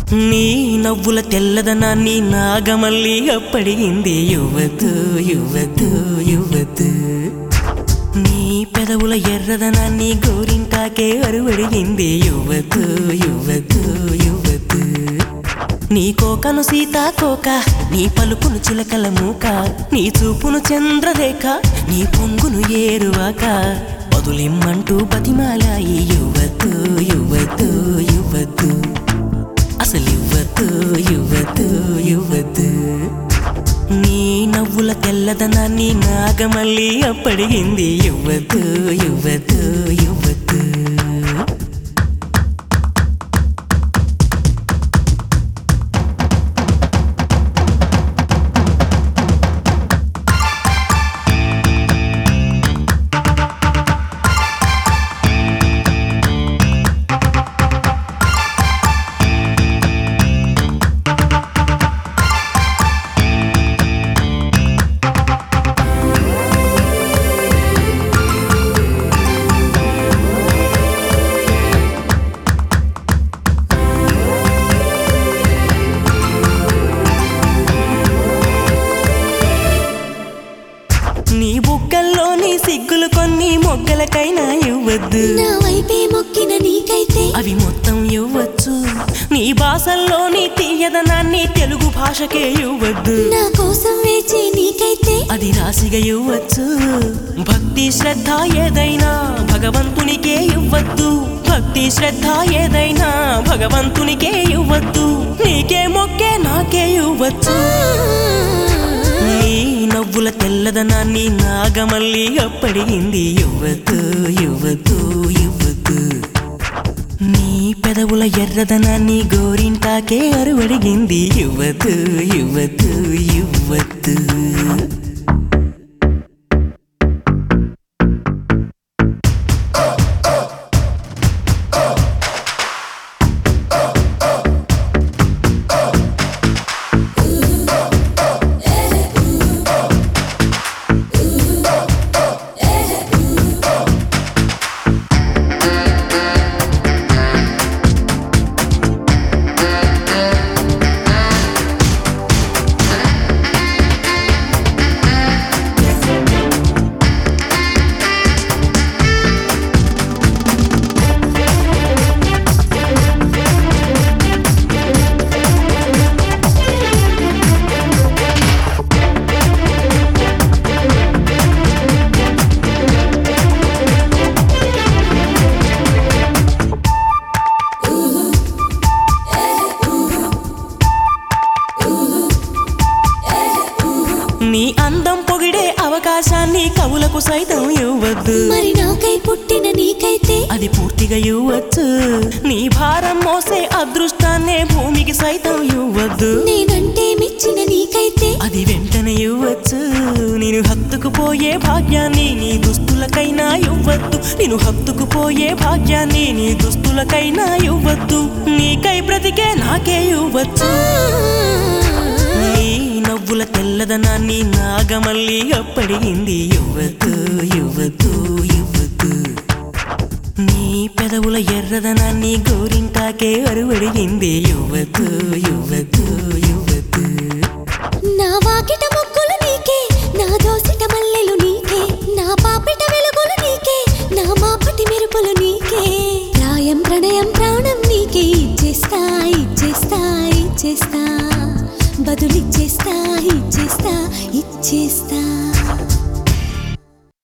నీ నవ్వుల తెల్లదనాన్ని నాగమల్లి అప్పడిగింది యువతు యువతు యువతు నీ పెదవుల ఎర్రదనాన్ని గోరింటాకే అరువడిగింది యువతు యువతు యువతు నీ కోకను సీతాకోక నీ పలుకును చిలకల మూక నీ చూపును చంద్రరేఖ నీ పొంగును ఏరువాక వదులిమ్మంటూ బతిమాలాయి యువతు యువతు యువతు అసలు యువతు యువతు యువతు నీ నవ్వుల తెల్లదనాన్ని నాగమల్లి అప్పడిగింది యువతు యువతు యువతు నీ బుగ్గల్లోని సిగ్గులు కొన్ని మొగ్గలకైనా ఇవ్వద్దు నా వైపే మొక్కిన నీకైతే అవి మొత్తం ఇవ్వచ్చు నీ భాషల్లోని తీయదనాన్ని తెలుగు భాషకే ఇవ్వద్దు నా కోసం వేచే నీకైతే అది రాశిగా ఇవ్వచ్చు భక్తి శ్రద్ధ ఏదైనా భగవంతునికే ఇవ్వద్దు భక్తి శ్రద్ధ ఏదైనా భగవంతునికే ఇవ్వద్దు నీకే మొక్కే నాకే ఇవ్వచ్చు నీ నవ్వుల తెల్లదనాన్ని నాగమల్లి అప్పడిగింది యువతు యువతు యువతు నీ పెదవుల ఎర్రదనాన్ని గోరింటాకే అరువడిగింది యువతు యువతు యువతు నీ అందం పొగిడే అవకాశాన్ని కవులకు సైతం ఇవ్వద్దు మరి నాకై పుట్టిన నీకైతే అది పూర్తిగా ఇవ్వచ్చు నీ భారం మోసే అదృష్టాన్నే భూమికి సైతం ఇవ్వద్దు నేనంటే మెచ్చిన నీకైతే అది వెంటనే ఇవ్వచ్చు నేను హత్తుకుపోయే భాగ్యాన్ని నీ దుస్తులకైనా ఇవ్వద్దు నేను హత్తుకుపోయే భాగ్యాన్ని నీ దుస్తులకైనా ఇవ్వద్దు నీకై బ్రతికే నాకే ఇవ్వచ్చు నీ నవ్వుల తెల్లదనాన్ని నాగమల్లి అప్పడిగింది యువతు యువతు యువతు నీ పెదవుల ఎర్రదనాన్ని గోరింటాకే అరువడిగింది యువతు యువతు యువతు